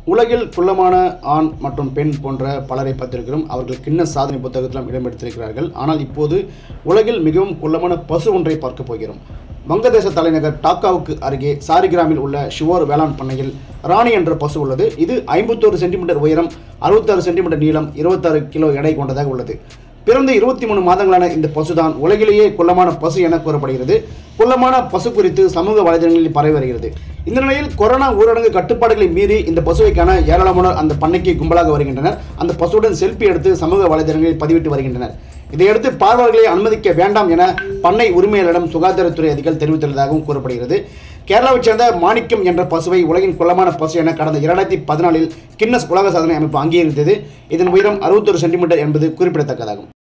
உலகில் குள்ளமான ஆண் மற்றும் பெண் போன்ற பலரை பார்த்திருக்கிறோம் அவர்கள் கிண்ண சாதனை புத்தகத்திலும் இடம்பெடுத்திருக்கிறார்கள் ஆனால் இப்போது உலகில் மிகவும் குள்ளமான பசு ஒன்றை பார்க்க போகிறோம் வங்கதேச தலைநகர் டாக்காவுக்கு அருகே சாரிகிராமில் உள்ள ஷுவோர் வேளாண் பண்ணையில் ராணி என்ற பசு உள்ளது இது ஐம்பத்தோரு சென்டிமீட்டர் உயரம் அறுபத்தாறு சென்டிமீட்டர் நீளம் இருபத்தாறு கிலோ எடை கொண்டதாக உள்ளது பிறந்து இருபத்தி மூணு மாதங்களான இந்த பசுதான் உலகிலேயே குள்ளமான பசு என கூறப்படுகிறது குள்ளமான பசு குறித்து சமூக வலைதளங்களில் பரவி வருகிறது இந்த நிலையில் கொரோனா ஊரடங்கு கட்டுப்பாடுகளை மீறி இந்த பசுவை காண ஏராளமானோர் அந்த பண்ணைக்கு கும்பலாக வருகின்றனர் அந்த பசுவுடன் செல்ஃபி எடுத்து சமூக வலைதளங்களில் பதிவிட்டு வருகின்றனர் இதையடுத்து பார்வையாளர்களை அனுமதிக்க வேண்டாம் என பண்ணை உரிமையாளரிடம் சுகாதாரத்துறை அதிகாரிகள் தெரிவித்துள்ளதாகவும் கூறப்படுகிறது கேரளாவைச் சேர்ந்த மாணிக்கம் என்ற பசுவை உலகின் குள்ளமான பசு என கடந்த இரண்டாயிரத்தி பதினாலில் கின்னஸ் உலக சாதனை அமைப்பு அங்கீகரித்தது இதன் உயரம் அறுபத்தொரு சென்டிமீட்டர் என்பது குறிப்பிடத்தக்கதாகும்